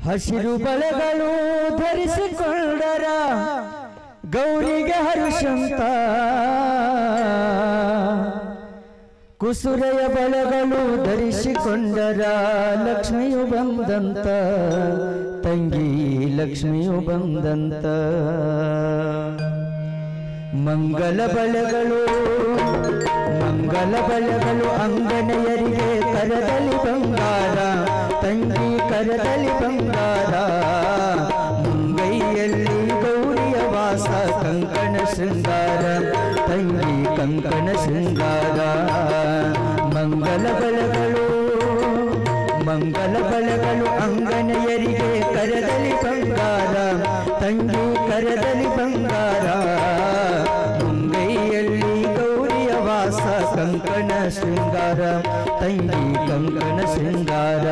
ಹಸಿರು ಬಳೆಗಳು ಧರಿಸಿಕೊಂಡರ ಗೌರಿಗೆ ಹರುಷಂತ ಕುಸುರೆಯ ಬಳೆಗಳು ಧರಿಸಿಕೊಂಡರ ಲಕ್ಷ್ಮಿಯು ಬಂದಂತ ತಂಗಿ ಲಕ್ಷ್ಮಿಯು ಬಂದಂತ ಮಂಗಲ ಬಳೆಗಳು ಮಂಗಲ ಬಳೆಗಳು ಅಂಗನೆಯರಿಗೆ ಕರದಲ್ಲಿ ಬಂಗಾರ ತಂಗಿ ಕರದಲ್ಲಿ ಬಂಗಾರ ಮುಂಗೈಯಲ್ಲಿ ಗೌರಿಯ ವಾಸ ಕಂಕಣ ಶೃಂಗಾರ ತಂಗಿ ಕಂಕಣ ಶೃಂಗಾರ ಮಂಗಲ ಬಳೆಗಳು ಮಂಗಲ ಬಳೆಗಳು ಅಂಗನೆಯರಿಗೆ ಕರದಲ್ಲಿ ಬಂಗಾರ ತಂಗಿ ಕರದಲ್ಲಿ ಬಂಗಾರ ಮುಂಗೈಯಲ್ಲಿ ಗೌರಿಯ ವಾಸ ಕಂಕಣ ಶೃಂಗಾರ ತಂಗಿ ಕಂಕಣ ಶೃಂಗಾರ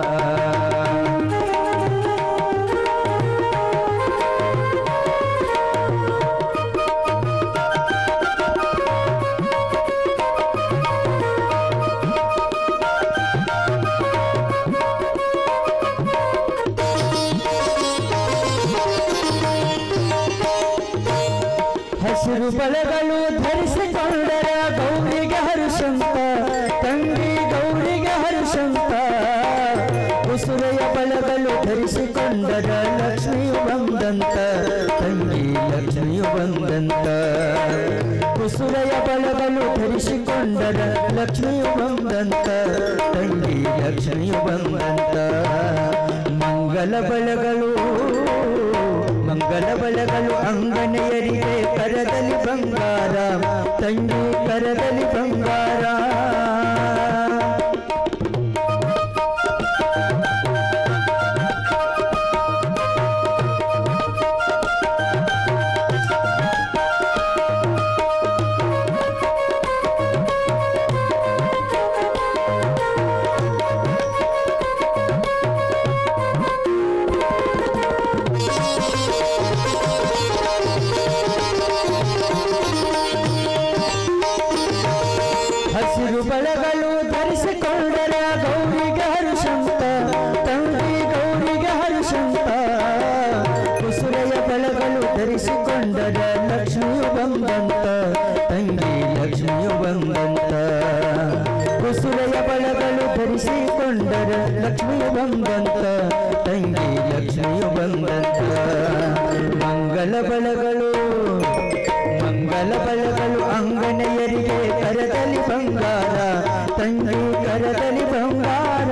ಹಸಿರು ಬಳೆಗಳು ಧರಿಸಿಕೊಂಡರ ಗೌರಿಗೆ ಹರುಷಂತ ತಂಗಿ ಗೌರಿಗೆ ಹರುಷಂತ ಕುಸುರೆಯ ಬಳೆಗಳು ಧರಿಸಿಕೊಂಡರ ಲಕ್ಷ್ಮಿಯು ಬಂದಂತ ತಂಗಿ ಲಕ್ಷ್ಮಿಯು ಬಂದಂತ ಕುಸುರೆಯ ಬಳೆಗಳು ಧರಿಸಿಕೊಂಡರ ಲಕ್ಷ್ಮಿಯು ಬಂದಂತ ತಂಗಿ ಲಕ್ಷ್ಮಿಯು ಬಂದಂತ ಮಂಗಲ ಬಳೆಗಳು ಮಂಗಲ ಬಳೆಗಳು ಅಂಗನೆಯರಿಗೆ ಕರದಲ್ಲಿ ಬಂಗಾರ ತಂಗಿ ಕರದಲ್ಲಿ ಬಂಗಾರ ಹಸಿರು ಬಳೆಗಳು ಧರಿಸಿಕೊಂಡರ ಗೌರಿಗೆ ಹರುಷಂತ ತಂಗಿ ಗೌರಿಗೆ ಹರುಷಂತ ಕುಸುರೆಯ ಬಳೆಗಳು ಧರಿಸಿಕೊಂಡರ ಲಕ್ಷ್ಮಿಯು ಬಂದಂತ ತಂಗಿ ಲಕ್ಷ್ಮಿಯು ಬಂದಂತ ಕುಸುರೆಯ ಬಳೆಗಳು ಧರಿಸಿಕೊಂಡರ ಲಕ್ಷ್ಮಿಯು ಬಂದಂತ ತಂಗಿ ಲಕ್ಷ್ಮಿಯು ಬಂದಂತ ಮಂಗಲ ಬಳೆಗಳು ಮಂಗಲ ಬಲಗಳು ಅಂಗನೆಯರಿಗೆ ಕರದಲ್ಲಿ ಬಂಗಾರ ತಂಗಿ ಕರದಲ್ಲಿ ಬಂಗಾರ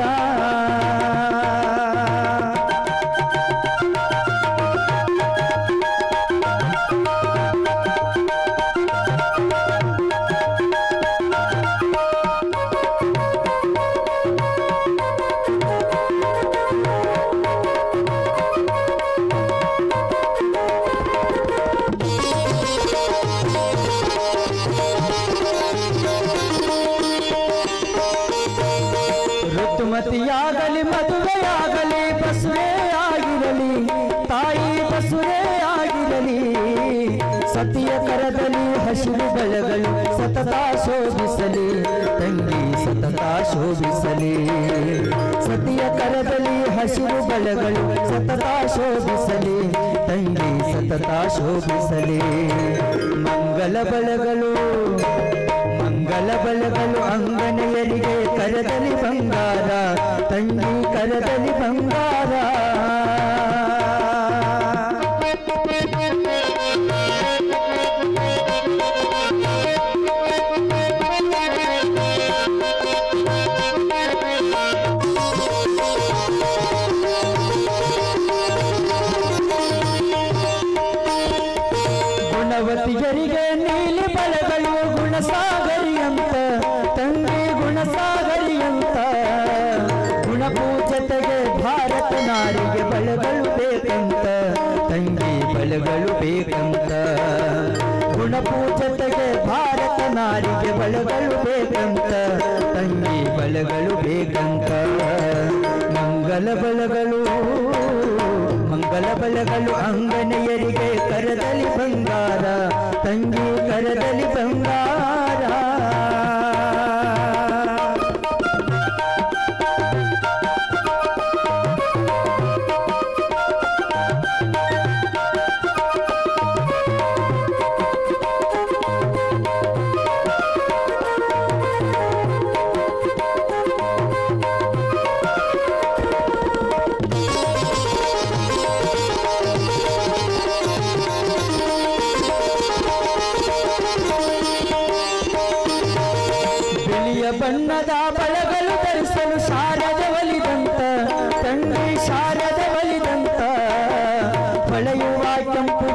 ಋತುಮತಿಯಾಗಲಿ ಮದುವೆಯಾಗಲಿ ಬಸುವೆ ಆಗಿರಲಿ ತಾಯಿ ಬಸುವೆ ಆಗಿರಲಿ ಸತಿಯ ಕರದಲ್ಲಿ ಹಸಿರು ಬಳೆಗಳು ಸತತ ಶೋಭಿಸಲಿ ತಂಗಿ ಸತತ ಶೋಭಿಸಲಿ ಸತಿಯ ಕರದಲ್ಲಿ ಹಸಿರು ಬಳೆಗಳು ಸತತ ಶೋಭಿಸಲಿ ತಂಗಿ ಸತತ ಶೋಭಿಸಲಿ ಮಂಗಲ ಬಳೆಗಳು ಮಂಗಲ ಬಲಗಳು ಅಂಗನೆಯರಿಗೆ ಕರದಲ್ಲಿ ಬಂಗಾರ ತಂಗಿ ಕರದಲ್ಲಿ ಬಂಗಾರ ಗುಣವತಿಯರಿಗೆ ನೀಲಿ ಬಳೆಗಳು ಗುಣಸಾಗರಿಯಂತ ತಂಗಿ ಗುಣಸಾಗರಿಯಂತ ಗುಣಪೂಜತೆಗೆ ಭಾರತ ನಾರಿಗೆ ಬಳೆಗಳು ಬೇಕಂತ ತಂಗಿ ಬಳೆಗಳು ಬೇಕಂತ ಗುಣಪೂಜತೆಗೆ ಭಾರತ ನಾರಿಗೆ ಬಳೆಗಳು ಬೇಕಂತ ತಂಗಿ ಬಳೆಗಳು ಬೇಕಂತ ಮಂಗಲ ಬಳೆಗಳು ಮಂಗಲ ಬಳೆಗಳು ಅಂಗನೆಯರಿಗೆ ಕರದಲ್ಲಿ ಬಂಗಾರ ತಂಗಿ ಕರದಲ್ಲಿ ಬಂಗಾರ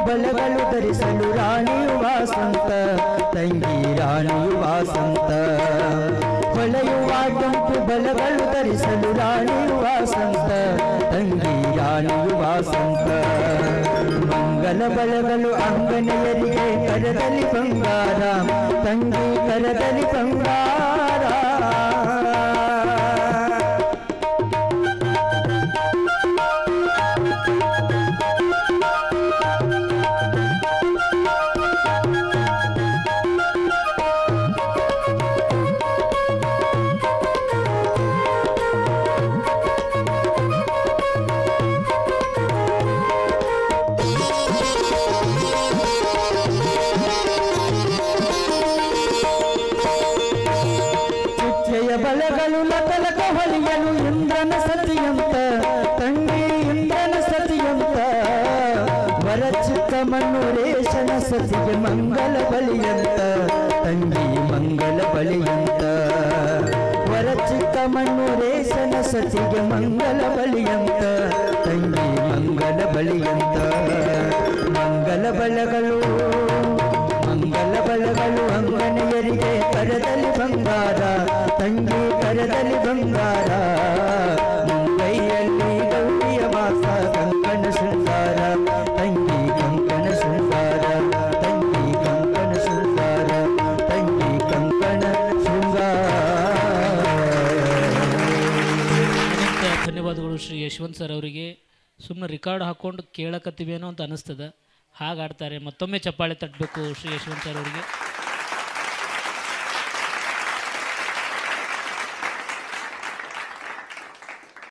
ಬಲಗಳು ಧರಿಸಲು ರಾಣಿಯು ವಾಸಂತ ತಂಗಿ ರಾಣಿಯು ವಾಸಂತ ಹೊಳೆಯುವ ಕೆಂಪು ಬಲಗಳು ಧರಿಸಲು ರಾಣಿಯು ವಾಸಂತ ತಂಗಿ ರಾಣಿಯು ವಾಸಂತ ಮಂಗಲ ಬಲಗಳು ಅಂಗನೆಯರಿಗೆ ಕರದಲ್ಲಿ ಬಂಗಾರ ತಂಗಿ ಕರದಲ್ಲಿ ಬಂಗಾರ ಚುಚ್ಚೆಯ ಬಲಗಳು ಲಕಲಕ ಹೊಲಿಯಲು ಇಂದ್ರನ ಸತಿಯಂತ ತಂಗಿ ಇಂದ್ರನ ಸತಿಯಂತ ವರ ಚಿಕ್ಕ ಮಣ್ಣು ರೇಷನ ಸತಿಗೆ ಮಂಗಲ ಬಲಿಯಂತ ತಂಗಿ ಮಂಗಲ ಬಲಿಯಂತ ವರ ಚಿಕ್ಕ ಮಣ್ಣು ರೇಷನ ಸತಿಗೆ ಮಂಗಲ ಬಲಿಯಂತ ತಂಗಿ ಮಂಗಲ ಬಲಿಯಂತ ಮಂಗಲ ಬಲಗಳು ಮಂಗಲ ಬಲಗಳು ಅಂಗನೆಯರಿಗೆ ಕರದಲ್ಲಿ ಬಂಗಾರ ತಂಗಿ ಕರದಲ್ಲಿ ಬಂಗಾರ ಮುಂಬೈಯಲ್ಲಿ ಗೌರಿಯ ವಾಸ ಕಂಕಣ ಶೃಂಗಾರ ತಂಗಿ ಕಂಕಣ ಶೃಂಗಾರ ತಂಗಿ ಕಂಕಣ ಶೃಂಗಾರ ತಂಗಿ ಕಂಕಣ ಶೃಂಗಾರ ಅನಂತ ಧನ್ಯವಾದಗಳು ಶ್ರೀ ಯಶವಂತ್ ಸರ್ ಅವರಿಗೆ ಸುಮ್ಮನೆ ರೆಕಾರ್ಡ್ ಹಾಕ್ಕೊಂಡು ಕೇಳಕತ್ತೀವೇನೋ ಅಂತ ಅನಿಸ್ತದೆ ಹಾಗೆ ಆಡ್ತಾರೆ ಮತ್ತೊಮ್ಮೆ ಚಪ್ಪಾಳೆ ತಟ್ಟಬೇಕು ಶ್ರೀ ಯಶವಂತ್ ಸರ್ ಅವರಿಗೆ